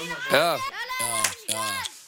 يا يا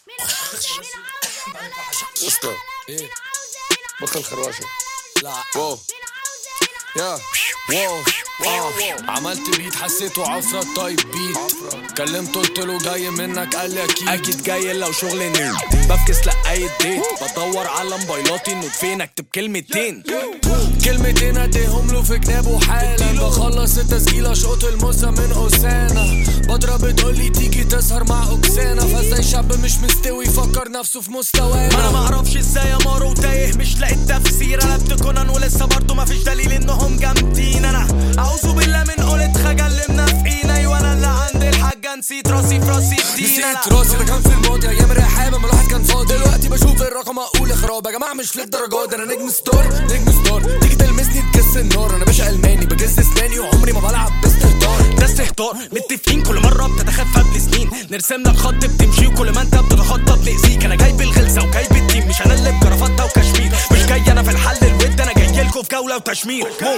اسطى ايه بطل خروشه لا واو يا واو واو عملت بيت حسيته عفرة طيب بيت كلمته قلت له جاي منك قال لي اكيد اكيد جاي لو شغل نيل بفكس لاي ديت بدور على موبايلاتي انه فين اكتب كلمتين كلمتين اديهم له في جنابه حالا بخلص التسجيل اشقط الموزة من اسانا بدرة بتقولي تيجي تسهر مع اوكسانا فازاي شاب مش مستوي يفكر نفسه في مستوانا انا ما اعرفش ازاي امر وتايه مش لاقي التفسير قلبت كونان ولسه برضه مفيش دليل انهم جامدين انا اعوذ بالله من قولة خجل اللي منافقين ايوه انا اللي عندي الحاجه نسيت راسي في راسي الدين أنا- نسيت راسي ده كان في الماضي ايام الرحابه ما الواحد كان فاضي دلوقتي بشوف الرقم اقول اخراب يا جماعه مش للدرجات ده انا نجم ستار نجم ستار تيجي تلمسني تكس النار انا باشا الماني بجز اسناني وعمري ما بلعب باستهتار ده استهتار متفقين كل مره بتتخفى قبل سنين نرسم لك خط بتمشي وكل ما انت بتتخطى بنأذيك انا جايب الغلسه وجايب التيم مش انا اللي بجرافته وكشمير مش جاي انا في الحل الود انا جاي لكم في جوله وتشمير واو.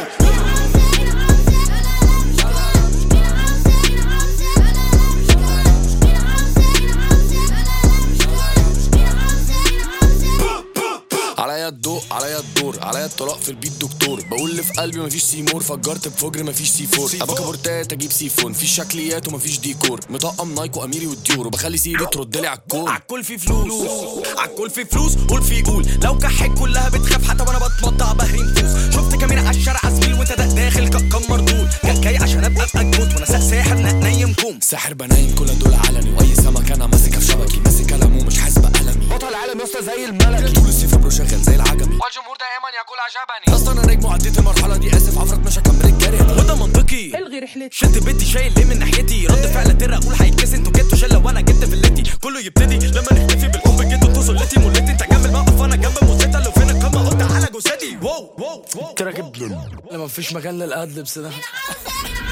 عليا الضوء عليا الدور عليا الطلاق في البيت دكتور بقول اللي في قلبي مفيش سيمور فجرت بفجر مفيش سي فور ابقى كابورتات اجيب سيفون مفيش شكليات ومفيش ديكور مطقم نايك واميري والديور وبخلي سيري ترد لي على الكون عالكل في فلوس عالكل في فلوس قول في قول لو كحك كلها بتخاف حتى وانا بتمطع بهري نفوس شفت كاميرا على الشارع زميل وانت دا- داخل ك- كم مردود جا- جاي عشان ابقى في اجود وانا سا- ساحر نا- نايم كوم ساحر بنايم كل دول علني واي سمك انا ماسكها في شبكي ماسك قلمه مش حاسس بألمي بطل العالم يا اسطى زي الملكي طول الصيف برو شغال زي العجمي والجمهور دائما يقول عجبني اصلا انا نجم وعديت المرحله دي اسف عفرت مش هكمل الجري وده منطقي الغي رحلتي شد بيتي شايل ليه من ناحيتي رد فعل ترى اقول هيتكس انتوا جبتوا شله وانا جبت فلتي كله يبتدي لما نختفي بالحب جيتوا انتوا سلتي مولتي انت جنب الموقف وانا جنب موزتها لو فين القمه قلت على جثتي واو واو واو لما مفيش مكان للادلبس ده